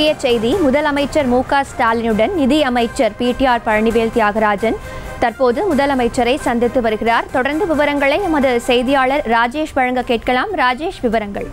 முக்கிய செய்தி முதலமைச்சர் மு க ஸ்டாலினுடன் நிதி அமைச்சர் பிடிஆர் பழனிவேல் தியாகராஜன் தற்போது முதலமைச்சரை சந்தித்து வருகிறார் தொடர்ந்து விவரங்களை எமது செய்தியாளர் ராஜேஷ் வழங்க கேட்கலாம் ராஜேஷ் விவரங்கள்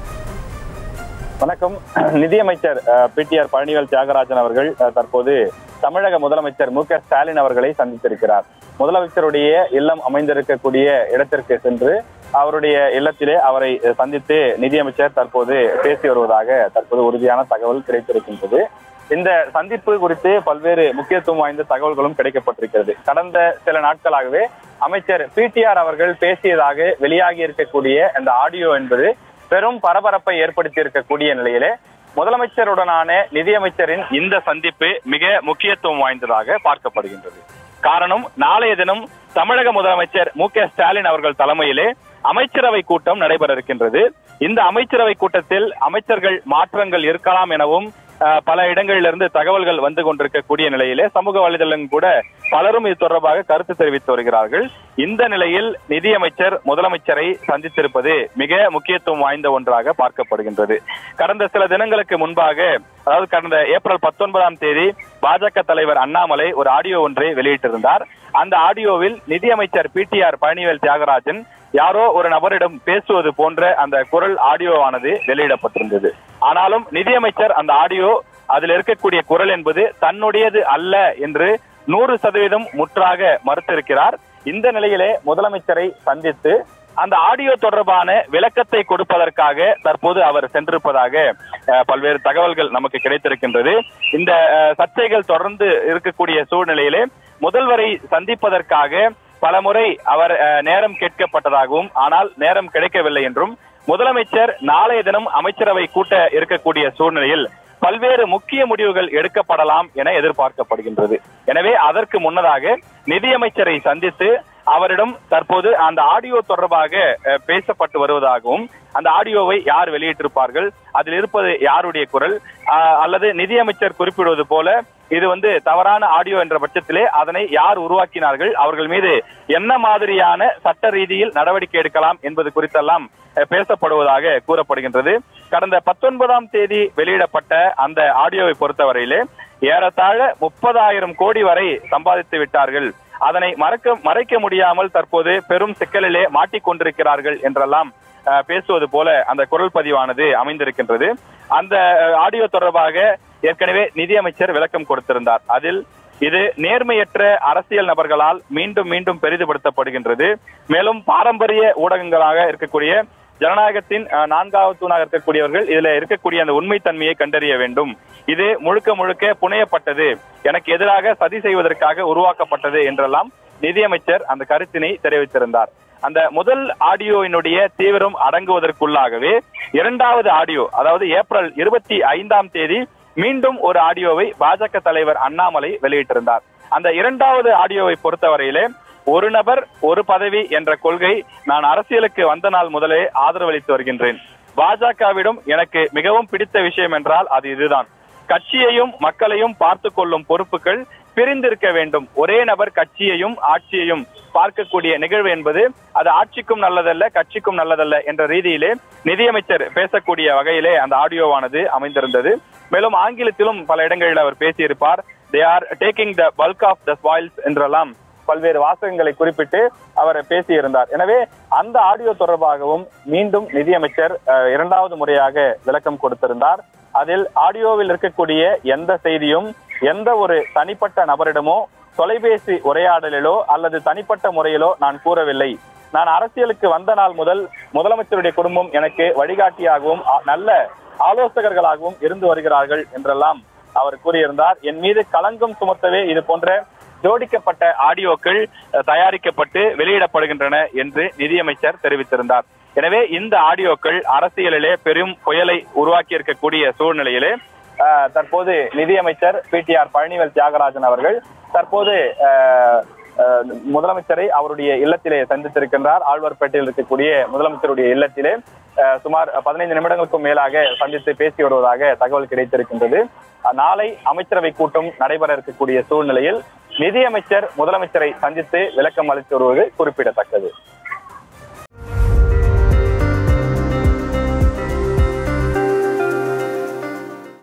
வணக்கம் நிதியமைச்சர் பிடிஆர் பழனிவேல் தியாகராஜன் அவர்கள் அஹ், தற்போது தமிழக முதலமைச்சர் மு க ஸ்டாலின் அவர்களை சந்தித்திருக்கிறார் முதலமைச்சருடைய இல்லம் அமைந்திருக்கக்கூடிய இடத்திற்கு சென்று அவருடைய இல்லத்திலே அவரை அஹ், சந்தித்து நிதியமைச்சர் தற்போது பேசி வருவதாக தற்போது உறுதியான தகவல் கிடைத்திருக்கின்றது இந்த சந்திப்பு குறித்து பல்வேறு முக்கியத்துவம் வாய்ந்த தகவல்களும் கிடைக்கப்பட்டிருக்கிறது கடந்த சில நாட்களாகவே அமைச்சர் பிடிஆர் அவர்கள் பேசியதாக வெளியாகி இருக்கக்கூடிய இந்த ஆடியோ என்பது பெரும் பரபரப்பை ஏற்படுத்தி இருக்கக்கூடிய நிலையிலே முதலமைச்சருடனான நிதியமைச்சரின் இந்த சந்திப்பு மிக முக்கியத்துவம் வாய்ந்ததாக பார்க்கப்படுகின்றது காரணம் நாளைய தினம் தமிழக முதலமைச்சர் மு க ஸ்டாலின் அவர்கள் தலைமையிலே அமைச்சரவை கூட்டம் நடைபெற இருக்கின்றது இந்த அமைச்சரவை கூட்டத்தில் அமைச்சர்கள் மாற்றங்கள் இருக்கலாம் எனவும் அஹ், பல இடங்களிலிருந்து தகவல்கள் வந்து கொண்டிருக்கக்கூடிய நிலையிலே சமூக வலைதளம் கூட பலரும் இது தொடர்பாக கருத்து தெரிவித்து வருகிறார்கள் இந்த நிலையில் நிதியமைச்சர் முதலமைச்சரை சந்தித்திருப்பது மிக முக்கியத்துவம் வாய்ந்த ஒன்றாக பார்க்கப்படுகின்றது கடந்த சில தினங்களுக்கு முன்பாக அதாவது கடந்த ஏப்ரல் பத்தொன்பதாம் தேதி பாஜக தலைவர் அண்ணாமலை ஒரு ஆடியோ ஒன்றை வெளியிட்டிருந்தார் அந்த ஆடியோவில் நிதியமைச்சர் பிடிஆர் பழனிவேல் தியாகராஜன் யாரோ ஒரு நபரிடம் பேசுவது போன்ற அந்த குரல் ஆடியோவானது வெளியிடப்பட்டிருந்தது ஆனாலும் நிதியமைச்சர் அந்த ஆடியோ அதில் இருக்கக்கூடிய குரல் என்பது தன்னுடையது அல்ல என்று நூறு சதவீதம் முற்றாக மறுத்திருக்கிறார் இந்த நிலையிலே முதலமைச்சரை சந்தித்து அந்த ஆடியோ தொடர்பான விளக்கத்தை கொடுப்பதற்காக தற்போது அவர் சென்றிருப்பதாக அஹ், பல்வேறு தகவல்கள் நமக்கு கிடைத்திருக்கின்றது இந்த அஹ், சர்ச்சைகள் தொடர்ந்து இருக்கக்கூடிய சூழ்நிலையிலே முதல்வரை சந்திப்பதற்காக பலமுறை அவர் அஹ், நேரம் கேட்கப்பட்டதாகவும் ஆனால் நேரம் கிடைக்கவில்லை என்றும் முதலமைச்சர் நாளைய தினம் அமைச்சரவை கூட்ட இருக்கக்கூடிய சூழ்நிலையில் பல்வேறு முக்கிய முடிவுகள் எடுக்கப்படலாம் என எதிர்பார்க்கப்படுகின்றது எனவே அதற்கு முன்னதாக நிதியமைச்சரை சந்தித்து அவரிடம் தற்போது அந்த ஆடியோ தொடர்பாக அஹ், பேசப்பட்டு வருவதாகவும் அந்த ஆடியோவை யார் வெளியிட்டிருப்பார்கள் அதில் இருப்பது யாருடைய குரல் ஆஹ், அல்லது நிதியமைச்சர் குறிப்பிடுவது போல இது வந்து தவறான ஆடியோ என்ற பட்சத்திலே அதனை யார் உருவாக்கினார்கள் அவர்கள் மீது என்ன மாதிரியான சட்ட ரீதியில் நடவடிக்கை எடுக்கலாம் என்பது குறித்தெல்லாம் அஹ், பேசப்படுவதாக கூறப்படுகின்றது கடந்த பத்தொன்பதாம் தேதி வெளியிடப்பட்ட அந்த ஆடியோவை பொறுத்தவரையிலே ஏறத்தாழ முப்பதாயிரம் கோடி வரை சம்பாதித்து விட்டார்கள் அதனை மறக்க மறைக்க முடியாமல் தற்போது பெரும் சிக்கலிலே மாட்டிக்கொண்டிருக்கிறார்கள் என்றெல்லாம் அஹ், பேசுவது போல அந்த குரல் பதிவானது அமைந்திருக்கின்றது அந்த அஹ், ஆடியோ தொடர்பாக ஏற்கனவே நிதியமைச்சர் விளக்கம் கொடுத்திருந்தார் அதில் இது நேர்மையற்ற அரசியல் நபர்களால் மீண்டும் மீண்டும் பெரிதுபடுத்தப்படுகின்றது மேலும் பாரம்பரிய ஊடகங்களாக இருக்கக்கூடிய ஜனநாயகத்தின் அஹ், நான்காவது தூணாக இருக்கக்கூடியவர்கள் இதுல இருக்கக்கூடிய அந்த உண்மைத்தன்மையை கண்டறிய வேண்டும் இது முழுக்க முழுக்க புனையப்பட்டது எனக்கு எதிராக சதி செய்வதற்காக உருவாக்கப்பட்டது என்றெல்லாம் நிதியமைச்சர் அந்த கருத்தினை தெரிவித்திருந்தார் அந்த முதல் ஆடியோவினுடைய தீவிரம் அடங்குவதற்குள்ளாகவே இரண்டாவது ஆடியோ அதாவது ஏப்ரல் இருபத்தி ஐந்தாம் தேதி மீண்டும் ஒரு ஆடியோவை பாஜக தலைவர் அண்ணாமலை வெளியிட்டிருந்தார் அந்த இரண்டாவது ஆடியோவை பொறுத்தவரையிலே ஒரு நபர் ஒரு பதவி என்ற கொள்கை நான் அரசியலுக்கு வந்த நாள் முதலே ஆதரவளித்து வருகின்றேன் பாஜகவிடம் எனக்கு மிகவும் பிடித்த விஷயம் என்றால் அது இதுதான் கட்சியையும் மக்களையும் பார்த்து கொள்ளும் பொறுப்புகள் பிரிந்திருக்க வேண்டும் ஒரே நபர் கட்சியையும் ஆட்சியையும் பார்க்கக்கூடிய நிகழ்வு என்பது அது ஆட்சிக்கும் நல்லதல்ல கட்சிக்கும் நல்லதல்ல என்ற ரீதியிலே நிதியமைச்சர் பேசக்கூடிய வகையிலே அந்த ஆடியோவானது அமைந்திருந்தது மேலும் ஆங்கிலத்திலும் பல இடங்களில் அவர் பேசியிருப்பார் they are taking the bulk of the spoils என்றெல்லாம் பல்வேறு வாசகங்களை குறிப்பிட்டு அவர் பேசியிருந்தார் எனவே அந்த ஆடியோ தொடர்பாகவும் மீண்டும் நிதியமைச்சர் அஹ், இரண்டாவது முறையாக விளக்கம் கொடுத்திருந்தார் அதில் ஆடியோவில் இருக்கக்கூடிய எந்த செய்தியும் எந்த ஒரு தனிப்பட்ட நபரிடமோ தொலைபேசி உரையாடலிலோ அல்லது தனிப்பட்ட முறையிலோ நான் கூறவில்லை நான் அரசியலுக்கு வந்த நாள் முதல் முதலமைச்சருடைய குடும்பம் எனக்கு வழிகாட்டியாகவும் ஆ- நல்ல ஆலோசகர்களாகவும் இருந்து வருகிறார்கள் என்றெல்லாம் அவர் கூறியிருந்தார் என் மீது களங்கம் சுமத்தவே இது போன்ற ஜோடிக்கப்பட்ட ஆடியோக்கள் அஹ், தயாரிக்கப்பட்டு வெளியிடப்படுகின்றன என்று நிதியமைச்சர் தெரிவித்திருந்தார் எனவே இந்த ஆடியோக்கள் அரசியலிலே பெரும் புயலை உருவாக்கி இருக்கக்கூடிய சூழ்நிலையிலே அஹ், தற்போது நிதியமைச்சர் பிடிஆர் பழனிவேல் தியாகராஜன் அவர்கள் தற்போது அஹ், அஹ், முதலமைச்சரை அவருடைய இல்லத்திலே சந்தித்திருக்கின்றார் ஆழ்வார்பேட்டையில் இருக்கக்கூடிய முதலமைச்சருடைய இல்லத்திலே அஹ், சுமார் பதினைந்து நிமிடங்களுக்கும் மேலாக சந்தித்து பேசி வருவதாக தகவல் கிடைத்திருக்கின்றது அஹ், நாளை அமைச்சரவை கூட்டம் நடைபெற இருக்கக்கூடிய சூழ்நிலையில் நிதியமைச்சர் முதலமைச்சரை சந்தித்து விளக்கம் அளித்து வருவது குறிப்பிடத்தக்கது